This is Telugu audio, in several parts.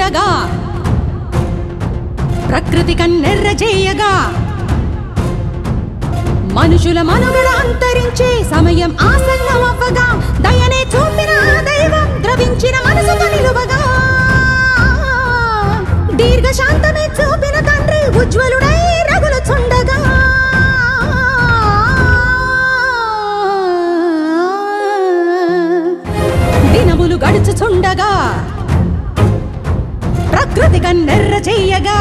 చుండగా ప్రకృతి కన్నెర్ర చేయగా మనుషుల మనుగడ అంతరించే సమయం ఆసన్నమవ్వగా దయనే చూపిన ఆ దైవం ద్రవించిన మనసుతో నిలువగా దీర్ఘశాంతమే చూపిన తండ్రి ఉజ్వలుడై రగులుచుండగా దినములు గడుచుచుండగా ప్రకృతి కన్నెర్ర చెయ్యగా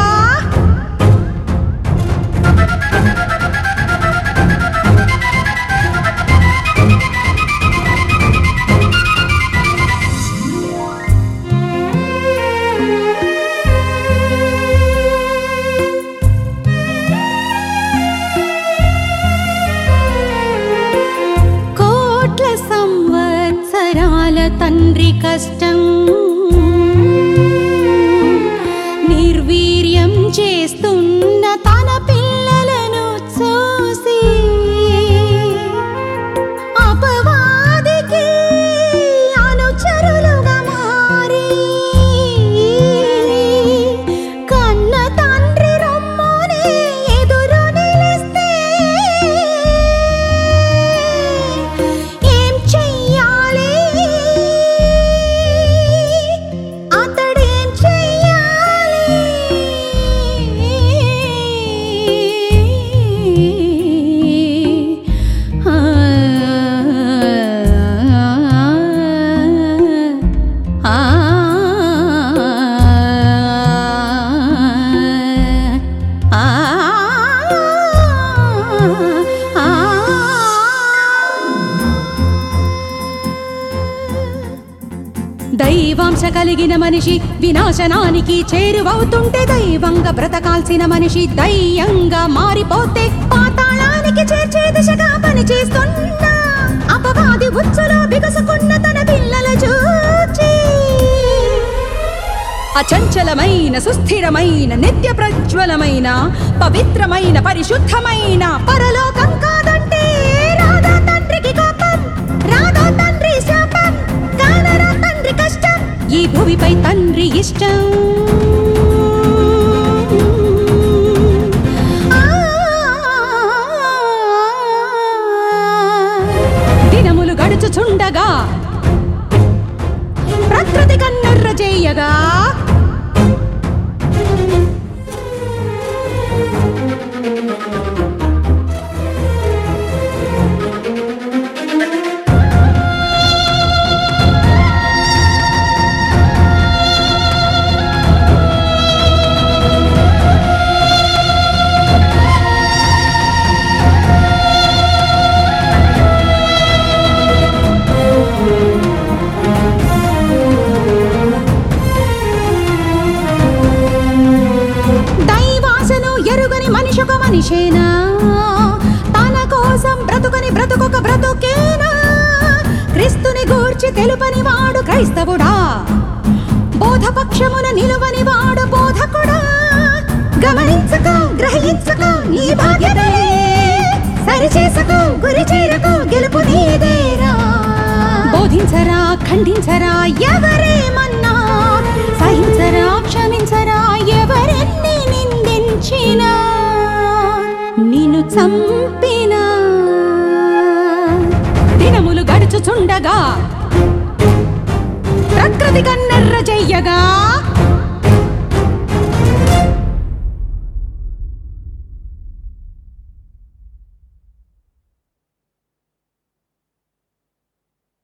కోట్ల సంవత్సరాల తండ్రి కష్టం నిర్వీర్యం చేస్తున్న తన పిల్లలను చూసి అపవాదికి అనుచరులుగా మారి కన్న తండ్రి రొమ్మునే ఎదురు నిలిస్తే ఏం చెయ్యాలి అతడేం చెయ్యాలి దైవాంశ కలిగిన మనిషి వినాశనానికి చేరువవుతుంటే దైవంగా బ్రతకాల్సిన మనిషి దయ్యంగా మారిపోతే పాతాళానికి చేర్చే దిశగా పనిచేస్తున్న అపవాది ఉచ్చులో బిగుసుకున్న తన పిల్లల చూచి అచంచలమైన సుస్థిరమైన నిత్య ప్రజ్వలమైన పవిత్రమైన పరిశుద్ధమైన పరలోకం కాదంటే రాధా తండ్రికి కోపం రాధా తండ్రి శాపం కానరా తండ్రి కష్టం ఈ భూమిపై తండ్రి ఇష్టం దినములు గడుచుచుండగా ప్రకృతి కన్నెర్ర చేయగా దైవాసను ఎరుగని మనిషొక మనిషేనా తన కోసం బ్రతుకని బ్రతుకొక బ్రతుకేనా క్రీస్తుని గూర్చి తెలుపని వాడు క్రైస్తవుడా బోధపక్షమున నిలువని వాడు బోధకుడా గమనించకు గ్రహించకు నీ బాధ్యతే సరిచేసకు గురి చేరకు గెలుపు నీదేరా బోధించరా ఖండించరా ఎవరేమన్నా సహించరా క్షమించరా ఎవరెన్ని నిందించినా నిన్ను చంపినా దినములు గడుచుచుండగా ప్రకృతి కన్నెర్ర చెయ్యగా